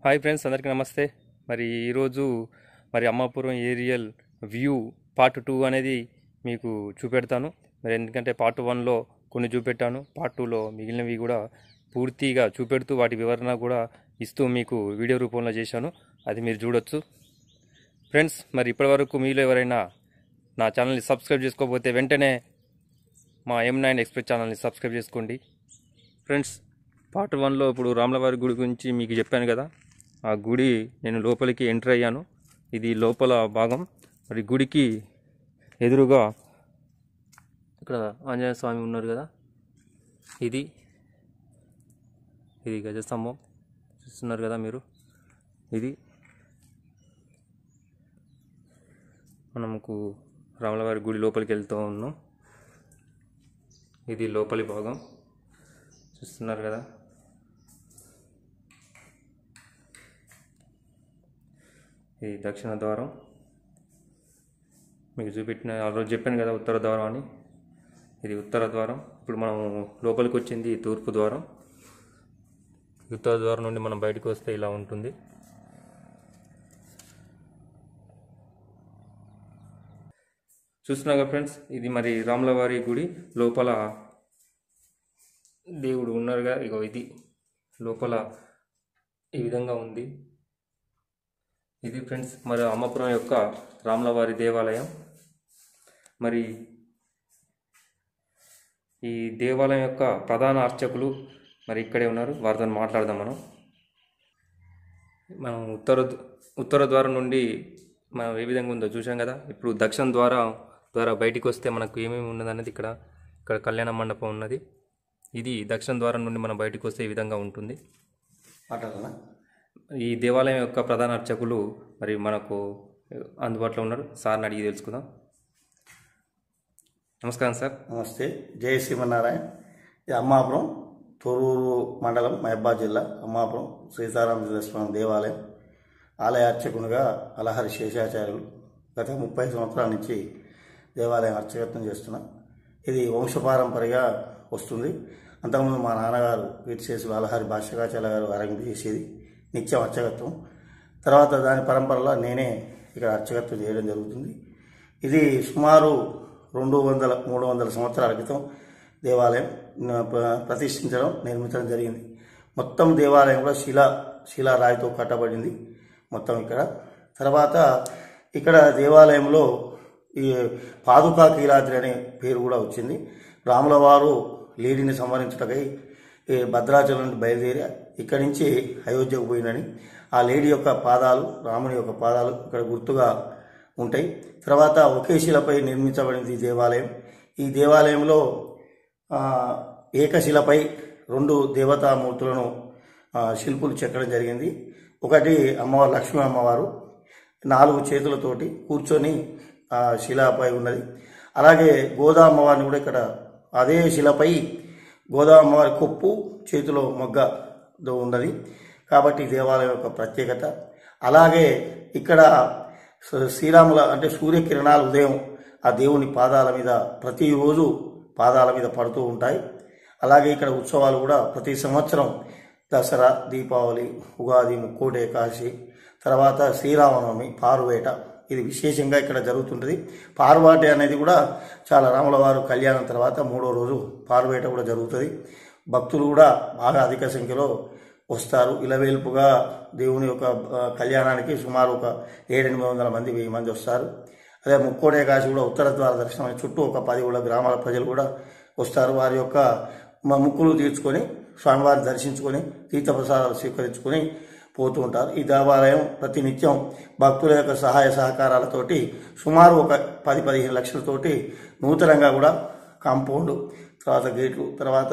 Hi friends అందరికీ నమస్తే మరి ఈరోజు మరి Ammapuram aerial view part two అనేది మీకు చూపెడతాను మరి ఎందుకంటే పార్ట్ వన్లో కొన్ని చూపెట్టాను పార్ట్ టూలో మిగిలినవి కూడా పూర్తిగా చూపెడుతూ వాటి వివరణ కూడా ఇస్తూ మీకు వీడియో రూపంలో చేశాను అది మీరు చూడొచ్చు ఫ్రెండ్స్ మరి ఇప్పటివరకు మీలో ఎవరైనా నా ఛానల్ని సబ్స్క్రైబ్ చేసుకోకపోతే వెంటనే మా ఎం నైన్ ఎక్స్ప్రెస్ ఛానల్ని సబ్స్క్రైబ్ చేసుకోండి ఫ్రెండ్స్ పార్ట్ వన్లో ఇప్పుడు రాములవారి గుడి గురించి మీకు చెప్పాను కదా ఆ గుడి నేను లోపలికి ఎంటర్ అయ్యాను ఇది లోపల భాగం మరి గుడికి ఎదురుగా ఇక్కడ ఆంజనేయ స్వామి ఉన్నారు కదా ఇది ఇది గజస్తంభం చూస్తున్నారు కదా మీరు ఇది మనకు రాములవారి గుడి లోపలికి వెళ్తూ ఉన్నాం ఇది లోపలి భాగం చూస్తున్నారు కదా ఇది దక్షిణ ద్వారం మీకు చూపెట్టిన ఆ రోజు చెప్పాను కదా ఉత్తర ద్వారం అని ఇది ఉత్తర ద్వారం ఇప్పుడు మనం లోపలికి వచ్చింది తూర్పు ద్వారం ఉత్తర ద్వారం నుండి మనం బయటకు వస్తే ఇలా ఉంటుంది చూస్తున్నాగా ఫ్రెండ్స్ ఇది మరి రాములవారి గుడి లోపల దేవుడు ఉన్నారుగా ఇగో ఇది లోపల ఈ విధంగా ఉంది ఇది ఫ్రెండ్స్ మరి అమ్మపురం యొక్క రాములవారి దేవాలయం మరి ఈ దేవాలయం యొక్క ప్రధాన అర్చకులు మరి ఇక్కడే ఉన్నారు వారితో మాట్లాడదాం మనం మనం ఉత్తర ఉత్తర ద్వారం నుండి మనం ఏ విధంగా ఉందో చూసాం కదా ఇప్పుడు దక్షిణ ద్వారం ద్వారా బయటికి వస్తే మనకు ఏమేమి ఉన్నది అనేది ఇక్కడ ఇక్కడ కళ్యాణ మండపం ఉన్నది ఇది దక్షిణ ద్వారం నుండి మనం బయటకు వస్తే ఈ విధంగా ఉంటుంది మాట్లాడాలా ఈ దేవాలయం యొక్క ప్రధాన అర్చకులు మరి మనకు అందుబాటులో ఉన్నారు సార్ని అడిగి తెలుసుకుందాం నమస్కారం సార్ నమస్తే జయ శ్రీమన్నారాయణ ఇది అమ్మాపురం తొరూరు మండలం మహబాద్ జిల్లా అమ్మాపురం సీతారామ స్వామి దేవాలయం ఆలయ అర్చకునిగా అలహరి శేషాచార్యులు గత ముప్పై సంవత్సరాల నుంచి దేవాలయం అర్చకత్వం చేస్తున్నా ఇది వంశపారంపరగా వస్తుంది అంతకుముందు మా నాన్నగారు వీటిశేషులు అలహరి భాష్యకాచార్య గారు ఆరంభం చేసేది నిత్యం అర్చకత్వం తర్వాత దాని పరంపరలో నేనే ఇక్కడ అర్చకత్వం చేయడం జరుగుతుంది ఇది సుమారు రెండు వందల మూడు వందల సంవత్సరాల క్రితం దేవాలయం న- ప్ర- ప్రతిష్ఠించడం నిర్మించడం జరిగింది మొత్తం దేవాలయం కూడా శిలా శిలారాయితో కట్టబడింది మొత్తం ఇక్కడ తర్వాత ఇక్కడ దేవాలయంలో ఈ పాదుకా కీలాద్రి అనే పేరు కూడా వచ్చింది రాముల వారు లేడిని సంహరించటకై ఈ భద్రాచలం నుండి బయలుదేరి ఇక్కడి నుంచి అయోధ్యకు పోయినని ఆ లేడీ యొక్క పాదాలు రాముని యొక్క పాదాలు ఇక్కడ గుర్తుగా ఉంటాయి తర్వాత ఒకే శిలపై నిర్మించబడింది ఈ దేవాలయం ఈ దేవాలయంలో ఆ, ఏకశిలపై రెండు దేవతామూర్తులను ఆ, శిల్పులు చెక్కడం జరిగింది ఒకటి అమ్మవారు లక్ష్మీ అమ్మవారు నాలుగు చేతులతోటి కూర్చొని ఆ శిలపై ఉన్నది అలాగే గోదా అమ్మవారిని కూడా ఇక్కడ అదే శిలపై గోదా అమ్మవారి కొప్పు చేతిలో మొగ్గ దో ఉన్నది కాబట్టి ఈ దేవాలయం యొక్క ప్రత్యేకత అలాగే ఇక్కడ స- శ్రీరాముల అంటే సూర్యకిరణాలు ఉదయం ఆ దేవుని పాదాల మీద ప్రతిరోజు పాదాల మీద పడుతూ ఉంటాయి అలాగే ఇక్కడ ఉత్సవాలు కూడా ప్రతి సంవత్సరం దసరా దీపావళి ఉగాది ముక్కోటి ఏకాదశి తర్వాత శ్రీరామనవమి పారువేట ఇది విశేషంగా ఇక్కడ జరుగుతుంటుంది పారువాట అనేది కూడా చాలా రాముల వారు కళ్యాణం తర్వాత మూడో రోజు పారువేట కూడా జరుగుతుంది భక్తులు కూడా బాగా అధిక సంఖ్యలో వస్తారు ఇలవేల్పుగా దేవుని యొక్క ఆ, కళ్యాణానికి సుమారు ఒక ఏడెనిమిది వందల మంది వెయ్యి మంది వస్తారు అదే ముక్కోడే కాశీ కూడా ఉత్తర ద్వార దర్శనం అని చుట్టూ ఒక పది ఊళ్ళ గ్రామాల ప్రజలు కూడా వస్తారు వారి యొక్క మ- ముక్కులు తీర్చుకొని స్వామివారిని దర్శించుకొని తీర్థప్రసాదాలు స్వీకరించుకొని పోతూ ఉంటారు ఈ దేవాలయం ప్రతినిత్యం భక్తుల యొక్క సహాయ సహకారాలతోటి సుమారు ఒక పది పదిహేను లక్షలతోటి నూతనంగా కూడా కాంపౌండ్ తర్వాత గేట్లు తర్వాత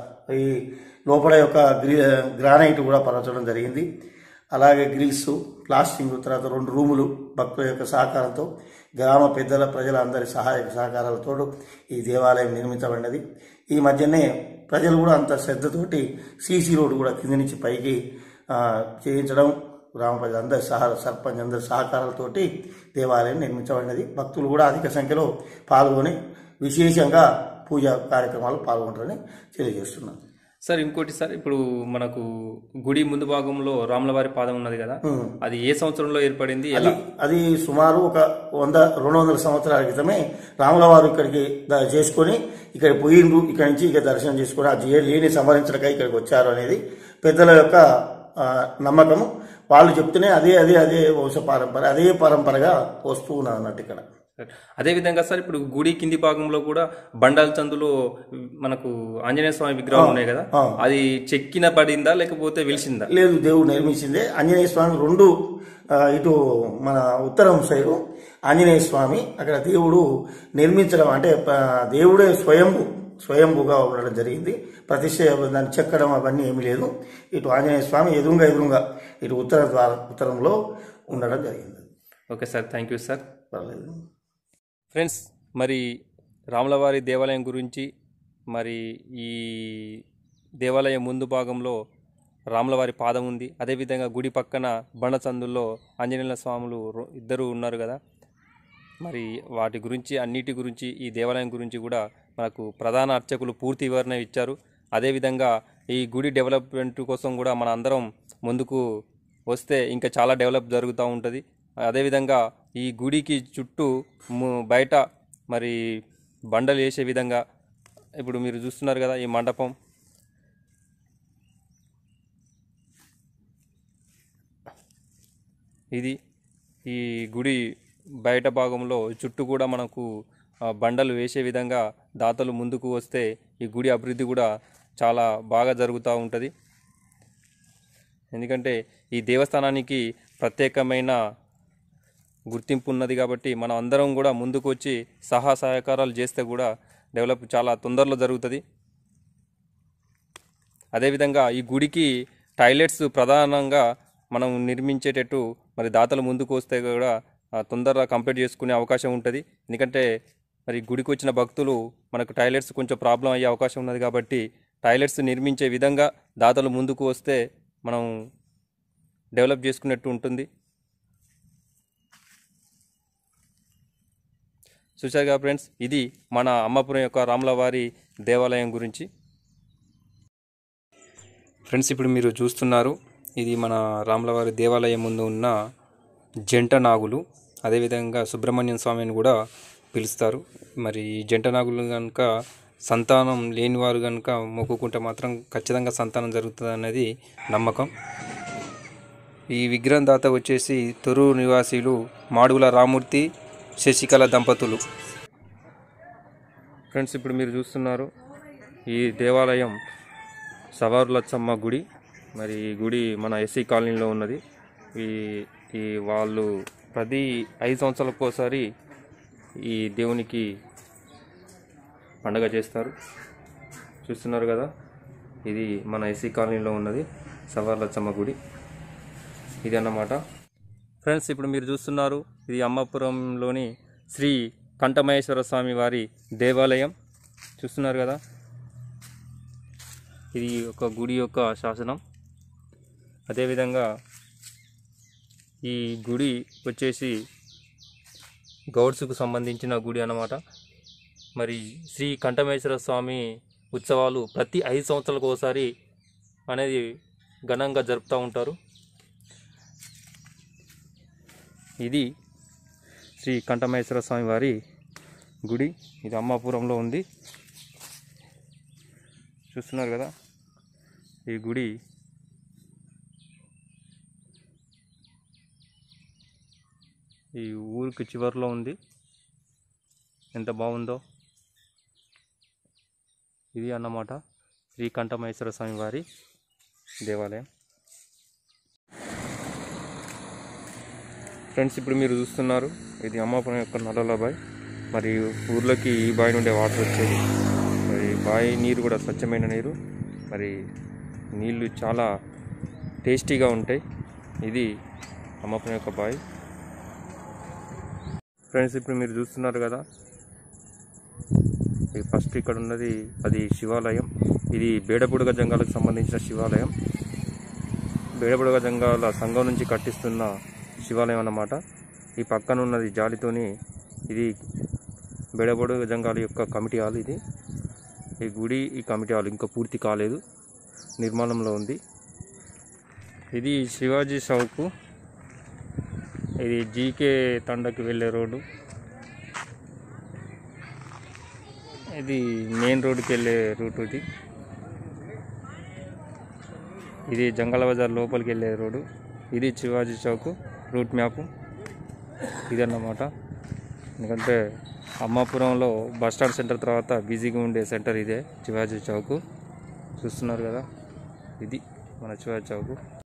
ఈ లోపల యొక్క గ్రీ గ్రానైట్ కూడా పరచడం జరిగింది అలాగే గ్రిల్స్ ప్లాస్టింగ్ తర్వాత రెండు రూములు భక్తుల యొక్క సహకారంతో గ్రామ పెద్దల ప్రజల అందరి సహాయ సహకారాలతో ఈ దేవాలయం నిర్మించబడినది ఈ మధ్యనే ప్రజలు కూడా అంత శ్రద్ధతోటి సీసీ రోడ్డు కూడా కింది నుంచి పైకి ఆ, చేయించడం గ్రామ ప్రజలు అందరి సహా సర్పంచ్ అందరి సహకారాలతోటి దేవాలయం నిర్మించబడినది భక్తులు కూడా అధిక సంఖ్యలో పాల్గొని విశేషంగా పూజా కార్యక్రమాలు పాల్గొంటారని తెలియజేస్తున్నాను సార్ ఇంకోటి సార్ ఇప్పుడు మనకు గుడి ముందు భాగంలో రాములవారి పాదం ఉన్నది కదా ఉమ్. అది ఏ సంవత్సరంలో ఏర్పడింది ఎలా అది సుమారు ఒక వంద రెండు వందల సంవత్సరాల క్రితమే రాముల వారు ఇక్కడికి ద- చేసుకొని ఇక్కడ పోయిండ్రు ఇక్కడి నుంచి ఇక దర్శనం చేసుకొని ఆ జే లేని సంహరించడకై ఇక్కడికి వచ్చారు అనేది పెద్దల యొక్క ఆ, నమ్మకము వాళ్ళు చెప్తూనే అదే అదే అదే వంశ పరంపర అదే పరంపరగా వస్తూ ఉన్నది అన్నట్టు ఇక్కడ అదే విధంగా సార్ ఇప్పుడు గుడి కింది భాగంలో కూడా బండాల చందులో మనకు ఆంజనేయ స్వామి విగ్రహం ఉన్నాయి కదా ఆ. అది చెక్కిన పడిందా లేకపోతే వెలిసిందా లేదు దేవుడు నిర్మించిందే ఆంజనేయ స్వామి రెండు ఆ, ఇటు మన ఉత్తరం సైడు ఆంజనేయ స్వామి అక్కడ దేవుడు నిర్మించడం అంటే ప- దేవుడే స్వయంభు స్వయంభుగా ఉండడం జరిగింది ప్రతిష్ట దాన్ని చెక్కడం అవన్నీ ఏమీ లేదు ఇటు ఆంజనేయ స్వామి ఎదురుగా ఎదురుగా ఇటు ఉత్తర ద్వార ఉత్తరంలో ఉండడం జరిగింది okay sir thank you sir పర్లేదు ఫ్రెండ్స్ మరి రాములవారి దేవాలయం గురించి మరి ఈ దేవాలయం ముందు భాగంలో రాములవారి పాదం ఉంది అదేవిధంగా గుడి పక్కన బండచందుల్లో ఆంజనేయుల స్వాములు రో- ఇద్దరు ఉన్నారు కదా మరి వాటి గురించి అన్నిటి గురించి ఈ దేవాలయం గురించి కూడా మనకు ప్రధాన అర్చకులు పూర్తి వివరణ ఇచ్చారు అదేవిధంగా ఈ గుడి డెవలప్మెంట్ కోసం కూడా మన అందరం ముందుకు వస్తే ఇంకా చాలా డెవలప్ జరుగుతూ ఉంటుంది అదేవిధంగా ఈ గుడికి చుట్టూ ము- బయట మరి బండలు వేసే విధంగా ఇప్పుడు మీరు చూస్తున్నారు కదా ఈ మండపం ఇది ఈ గుడి బయట భాగంలో చుట్టూ కూడా మనకు ఆ, బండలు వేసే విధంగా దాతలు ముందుకు వస్తే ఈ గుడి అభివృద్ధి కూడా చాలా బాగా జరుగుతూ ఉంటుంది ఎందుకంటే ఈ దేవస్థానానికి ప్రత్యేకమైన గుర్తింపు ఉన్నది కాబట్టి మనం అందరం కూడా ముందుకు వచ్చి సహా సహకారాలు చేస్తే కూడా డెవలప్ చాలా తొందరలో జరుగుతుంది అదేవిధంగా ఈ గుడికి టాయిలెట్స్ ప్రధానంగా మనం నిర్మించేటట్టు మరి దాతలు ముందుకు వస్తే కూడా ఆ, తొందరగా కంప్లీట్ చేసుకునే అవకాశం ఉంటుంది ఎందుకంటే మరి గుడికి వచ్చిన భక్తులు మనకు టాయిలెట్స్ కొంచెం ప్రాబ్లం అయ్యే అవకాశం ఉన్నది కాబట్టి టాయిలెట్స్ నిర్మించే విధంగా దాతలు ముందుకు వస్తే మనం డెవలప్ చేసుకున్నట్టు ఉంటుంది చూశారుగా ఫ్రెండ్స్ ఇది మన అమ్మపురం యొక్క రాములవారి దేవాలయం గురించి ఫ్రెండ్స్ ఇప్పుడు మీరు చూస్తున్నారు ఇది మన రాములవారి దేవాలయం ముందు ఉన్న జంట నాగులు అదేవిధంగా సుబ్రహ్మణ్యం స్వామిని కూడా పిలుస్తారు మరి ఈ జంట నాగులు కనుక సంతానం లేనివారు కనుక మొక్కుకుంటే మాత్రం ఖచ్చితంగా సంతానం జరుగుతుంది అనేది నమ్మకం ఈ విగ్రహం దాత వచ్చేసి తొరూరు నివాసీలు మాడుగుల రామూర్తి శశికళ దంపతులు ఫ్రెండ్స్ ఇప్పుడు మీరు చూస్తున్నారు ఈ దేవాలయం సవారులచ్చమ్మ గుడి మరి ఈ గుడి మన ఎస్సీ కాలనీలో ఉన్నది ఈ ఈ వాళ్ళు ప్రతి ఐదు సంవత్సరాలకు ఒకసారి ఈ దేవునికి పండగ చేస్తారు చూస్తున్నారు కదా ఇది మన ఎస్సీ కాలనీలో ఉన్నది సవార్లచ్చమ్మ గుడి ఇది అన్నమాట ఫ్రెండ్స్ ఇప్పుడు మీరు చూస్తున్నారు ఇది అమ్మాపురంలోని శ్రీ కంఠమహేశ్వర స్వామి వారి దేవాలయం చూస్తున్నారు కదా ఇది ఒక గుడి యొక్క శాసనం అదేవిధంగా ఈ గుడి వచ్చేసి గౌడ్స్కు సంబంధించిన గుడి అన్నమాట మరి శ్రీ కంఠమేశ్వర స్వామి ఉత్సవాలు ప్రతి ఐదు సంవత్సరాలకు ఒకసారి అనేది ఘనంగా జరుపుతూ ఉంటారు ఇది శ్రీ కంఠమేశ్వర స్వామి వారి గుడి ఇది అమ్మాపురంలో ఉంది చూస్తున్నారు కదా ఈ గుడి ఈ ఊరికి చివరిలో ఉంది ఎంత బాగుందో ఇది అన్నమాట శ్రీకంఠమేశ్వర స్వామి వారి దేవాలయం ఫ్రెండ్స్ ఇప్పుడు మీరు చూస్తున్నారు ఇది అమ్మాపురం యొక్క నల్లల బాయ్ మరి ఊర్లోకి ఈ బావి నుండే వాటర్ వచ్చేది మరి బావి నీరు కూడా స్వచ్ఛమైన నీరు మరి నీళ్లు చాలా టేస్టీగా ఉంటాయి ఇది అమ్మాపురం యొక్క బావి ఫ్రెండ్స్ ఇప్పుడు మీరు చూస్తున్నారు కదా ఈ ఫస్ట్ ఇక్కడ ఉన్నది అది శివాలయం ఇది బేడబుడగ జంగాలకు సంబంధించిన శివాలయం బేడబుడగ జంగాల సంఘం నుంచి కట్టిస్తున్న శివాలయం అన్నమాట ఈ పక్కన ఉన్నది జాలితోని ఇది బేడబుడగ జంగాల యొక్క కమిటీ హాల్ ఇది ఈ గుడి ఈ కమిటీ హాల్ ఇంకా పూర్తి కాలేదు నిర్మాణంలో ఉంది ఇది శివాజీ చౌక్ ఇది జీకే తండకి వెళ్ళే రోడ్డు ఇది మెయిన్ రోడ్డుకి వెళ్ళే రూట్ ఇది ఇది జంగల బజార్ లోపలికి వెళ్ళే రోడ్డు ఇది శివాజీ చౌక్ రూట్ మ్యాప్ ఇదన్నమాట ఎందుకంటే అమ్మాపురంలో బస్ స్టాండ్ సెంటర్ తర్వాత బిజీగా ఉండే సెంటర్ ఇదే శివాజీ చౌక్ చూస్తున్నారు కదా ఇది మన శివాజీ చౌక్